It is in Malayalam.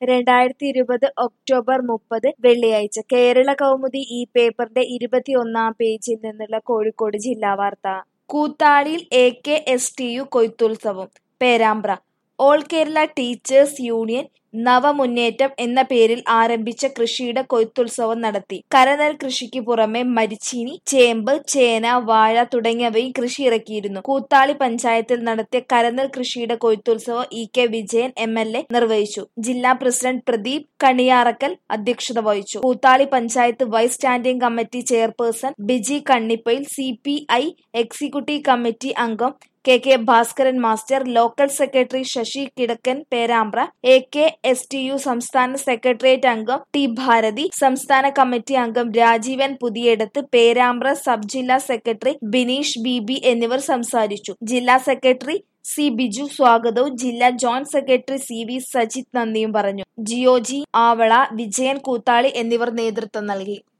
രണ്ടായിരത്തി ഇരുപത് ഒക്ടോബർ മുപ്പത് വെള്ളിയാഴ്ച കേരള കൗമുദി ഈ പേപ്പറിന്റെ ഇരുപത്തിയൊന്നാം പേജിൽ നിന്നുള്ള കോഴിക്കോട് ജില്ലാ വാർത്ത കൂത്താളിയിൽ A K S T U കൊയ്ത്തുത്സവം Perambra all Kerala teachers union നവമുന്നേറ്റം എന്ന പേരിൽ ആരംഭിച്ച കൃഷിയുടെ കൊയ്ത്തുത്സവം നടത്തി കരനെൽ കൃഷിക്ക് പുറമെ മരിച്ചീനി ചേമ്പ് ചേന വാഴ തുടങ്ങിയവയും കൃഷി ഇറക്കിയിരുന്നു കൂത്താളി പഞ്ചായത്തിൽ നടത്തിയ കരനെൽ കൃഷിയുടെ കൊയ്ത്തുത്സവം E K Vijayan M L A നിർവഹിച്ചു ജില്ലാ പ്രസിഡന്റ് പ്രദീപ് കണിയാറക്കൽ അധ്യക്ഷത വഹിച്ചു Koothali panchayat vice standing committee chairperson Biji Kannippayil C P I executive committee അംഗം K K Bhaskaran master local secretary Sasi Kidakkan Perambra A K S T U സംസ്ഥാന സെക്രട്ടേറിയറ്റ് അംഗം ടി ഭാരതി സംസ്ഥാന കമ്മിറ്റി അംഗം രാജീവൻ പുതിയടത്ത് പേരാമ്പ്ര സബ് ജില്ലാ സെക്രട്ടറി ബിനീഷ് ബി ബി എന്നിവർ സംസാരിച്ചു ജില്ലാ സെക്രട്ടറി സി ബിജു സ്വാഗതവും ജില്ലാ joint secretary C V Sajith നന്ദിയും പറഞ്ഞു ജിയോജി ആവള വിജയൻ കൂത്താളി എന്നിവർ നേതൃത്വം നൽകി